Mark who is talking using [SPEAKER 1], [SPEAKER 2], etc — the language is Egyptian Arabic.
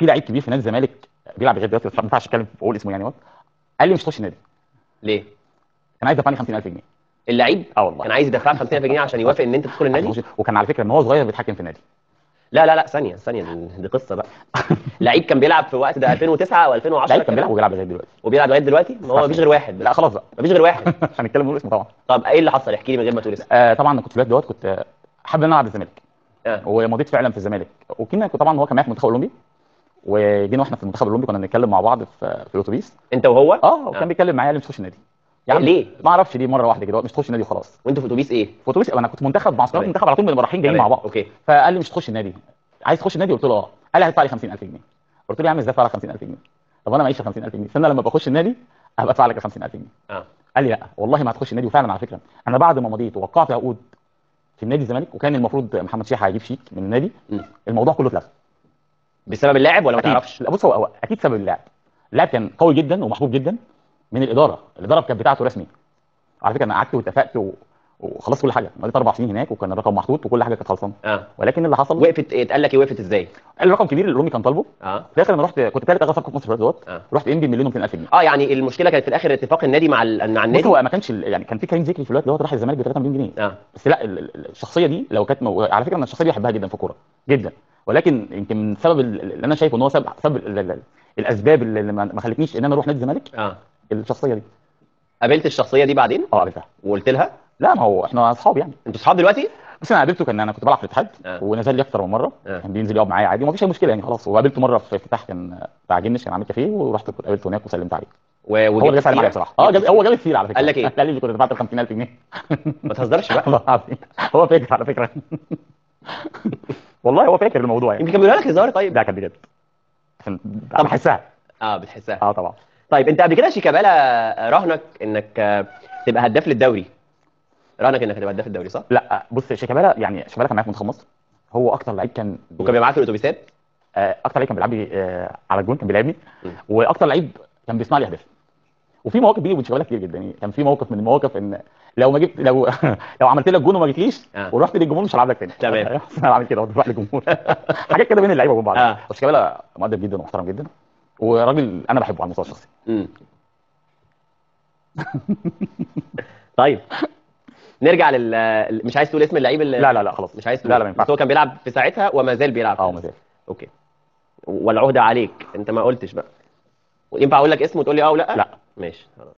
[SPEAKER 1] في لعيب كبير في نادي الزمالك بيلعب لغايه دلوقتي بس ما ينفعش اتكلم اقول اسمه يعني وقت قال لي مش هتخش النادي
[SPEAKER 2] ليه
[SPEAKER 1] كان عايز يدفعني 50000 جنيه
[SPEAKER 2] اللعيب
[SPEAKER 1] اه والله
[SPEAKER 2] كان عايز يدفع 50000 جنيه عشان يوافق ان انت تدخل النادي
[SPEAKER 1] عشان أخش- وكان على فكره ان هو صغير بيتحكم في النادي
[SPEAKER 2] لا لا لا ثانيه ثانيه دي, دي قصه بقى لعيب كان بيلعب في وقت ده 2009 او 2010
[SPEAKER 1] لعيب كان
[SPEAKER 2] كده؟
[SPEAKER 1] بيلعب وبيلعب لغايه دلوقتي
[SPEAKER 2] وبيلعب لغايه دلوقتي ما هو مفيش غير واحد
[SPEAKER 1] لا خلاص بقى
[SPEAKER 2] مفيش غير واحد
[SPEAKER 1] مش هنتكلم نقول اسمه طبعا
[SPEAKER 2] طب ايه اللي حصل احكي لي من غير ما تقول اسمه
[SPEAKER 1] آه طبعا كنت في الوقت دوت كنت آه، حابب ان انا العب الزمالك
[SPEAKER 2] آه.
[SPEAKER 1] ومضيت فعلا في الزمالك وكنا طبعا هو كان معايا في المنتخب الاولمبي وجينا واحنا في المنتخب الاولمبي كنا بنتكلم مع بعض في, في الاتوبيس
[SPEAKER 2] انت وهو
[SPEAKER 1] اه وكان بيتكلم معايا قال لي مش تخش النادي
[SPEAKER 2] إيه، ليه؟
[SPEAKER 1] ما اعرفش ليه مره واحده كده مش تخش النادي وخلاص
[SPEAKER 2] وانتوا في اتوبيس ايه
[SPEAKER 1] في اتوبيس انا كنت منتخب مع صحاب
[SPEAKER 2] تمام.
[SPEAKER 1] المنتخب على طول بنبقى رايحين جايين
[SPEAKER 2] تمام.
[SPEAKER 1] مع بعض
[SPEAKER 2] اوكي
[SPEAKER 1] فقال لي مش تخش النادي عايز تخش النادي قلت له اه قال لي هتدفع لي 50000 جنيه قلت له يا عم ازاي ادفع لك 50000 جنيه طب انا معيش 50000 جنيه استنى لما بخش النادي هبقى ادفع لك 50000 جنيه
[SPEAKER 2] اه
[SPEAKER 1] قال لي لا والله ما هتخش النادي وفعلا على فكره انا بعد ما مضيت ووقعت عقود في النادي الزمالك وكان المفروض محمد شيحه هيجيب شيك من النادي
[SPEAKER 2] مم.
[SPEAKER 1] الموضوع كله اتلغى
[SPEAKER 2] بسبب اللاعب ولا ما
[SPEAKER 1] أكيد.
[SPEAKER 2] تعرفش
[SPEAKER 1] لا بص هو هو اكيد سبب اللاعب اللاعب كان قوي جدا ومحبوب جدا من الاداره الاداره كانت بتاعته رسمي على فكره انا قعدت واتفقت و... وخلصت كل حاجه مضيت اربع سنين هناك وكان الرقم محطوط وكل حاجه كانت خلصانه
[SPEAKER 2] اه
[SPEAKER 1] ولكن اللي حصل
[SPEAKER 2] وقفت إيه؟ اتقال لك ايه وقفت ازاي
[SPEAKER 1] الرقم كبير اللي رومي كان طالبه
[SPEAKER 2] اه
[SPEAKER 1] في الاخر انا رحت كنت ثالث اغلى صفقه في مصر في الوقت دوت
[SPEAKER 2] آه.
[SPEAKER 1] رحت انبي مليون و200000 جنيه
[SPEAKER 2] اه يعني المشكله كانت في الاخر اتفاق النادي مع ال- مع
[SPEAKER 1] بص
[SPEAKER 2] النادي
[SPEAKER 1] هو ما كانش ال- يعني كان في كريم ذكري في الوقت دوت راح الزمالك ب 3 مليون جنيه
[SPEAKER 2] اه
[SPEAKER 1] بس لا ال- ال- الشخصيه دي لو كانت مو... على فكره انا الشخصيه دي بحبها جدا في الكوره جدا ولكن يمكن من سبب ال- اللي انا شايفه ان هو سبب سبب ال- ال- ال- الاسباب اللي ما ما خلتنيش ان انا اروح نادي الزمالك
[SPEAKER 2] اه
[SPEAKER 1] الشخصيه دي
[SPEAKER 2] قابلت الشخصيه دي بعدين
[SPEAKER 1] اه قابلتها
[SPEAKER 2] وقلت لها
[SPEAKER 1] لا ما هو احنا اصحاب يعني
[SPEAKER 2] انتوا اصحاب دلوقتي
[SPEAKER 1] بس انا قابلته كان انا كنت بلعب في الاتحاد
[SPEAKER 2] آه.
[SPEAKER 1] ونزل لي اكتر من مره
[SPEAKER 2] آه.
[SPEAKER 1] كان بينزل يقعد معايا عادي ومفيش اي مشكله يعني خلاص وقابلته مره في افتتاح كان بتاع جنش كان عامل كافيه ورحت كنت قابلته هناك وسلمت عليه
[SPEAKER 2] و-
[SPEAKER 1] هو
[SPEAKER 2] وجبت
[SPEAKER 1] اللي جاب عليا
[SPEAKER 2] سيرة؟
[SPEAKER 1] بصراحه اه جاب هو جاب السيره على فكره
[SPEAKER 2] قال لك إيه؟
[SPEAKER 1] قال لي كنت دفعت 50000 جنيه
[SPEAKER 2] ما تهزرش بقى
[SPEAKER 1] والله العظيم هو فاكر على فكره والله هو فاكر الموضوع يعني
[SPEAKER 2] يمكن كان بيقولها لك هزار طيب
[SPEAKER 1] ده كان بجد عشان
[SPEAKER 2] طب-
[SPEAKER 1] بحسها
[SPEAKER 2] اه بتحسها
[SPEAKER 1] اه طبعا
[SPEAKER 2] طيب انت قبل كده شيكابالا رهنك انك آه، تبقى هداف للدوري رهنك انك هتبقى هداف الدوري صح؟
[SPEAKER 1] لا بص شيكابالا يعني شيكابالا كان معايا في منتخب مصر هو اكتر لعيب كان
[SPEAKER 2] وكان بيبقى معاك في الاتوبيسات
[SPEAKER 1] آه، اكتر لعيب كان بيلعب لي آه، على الجون كان بيلعبني
[SPEAKER 2] م.
[SPEAKER 1] واكتر لعيب كان بيصنع لي اهداف وفي مواقف بيني وبين شيكابالا كتير جدا يعني كان في موقف من المواقف ان لو ما جبت لو لو عملت لك جون وما جيتليش
[SPEAKER 2] آه.
[SPEAKER 1] ورحت للجمهور مش هلعب لك تاني
[SPEAKER 2] تمام.
[SPEAKER 1] انا بعمل كده بدفع للجمهور حاجات كده بين اللعيبه وبين بعض
[SPEAKER 2] آه.
[SPEAKER 1] بس شيكابالا مؤدب جدا ومحترم جدا وراجل انا بحبه على المستوى الشخصي
[SPEAKER 2] امم طيب نرجع لل مش عايز تقول اسم اللعيب اللي
[SPEAKER 1] لا لا لا خلاص
[SPEAKER 2] مش عايز تقول
[SPEAKER 1] لا لا ما
[SPEAKER 2] بس
[SPEAKER 1] ينفعش
[SPEAKER 2] هو كان بيلعب في ساعتها وما زال بيلعب
[SPEAKER 1] اه ما زال
[SPEAKER 2] اوكي والعهده عليك انت ما قلتش بقى ينفع اقول لك اسمه وتقول لي اه ولا
[SPEAKER 1] لا.
[SPEAKER 2] ماشي خلاص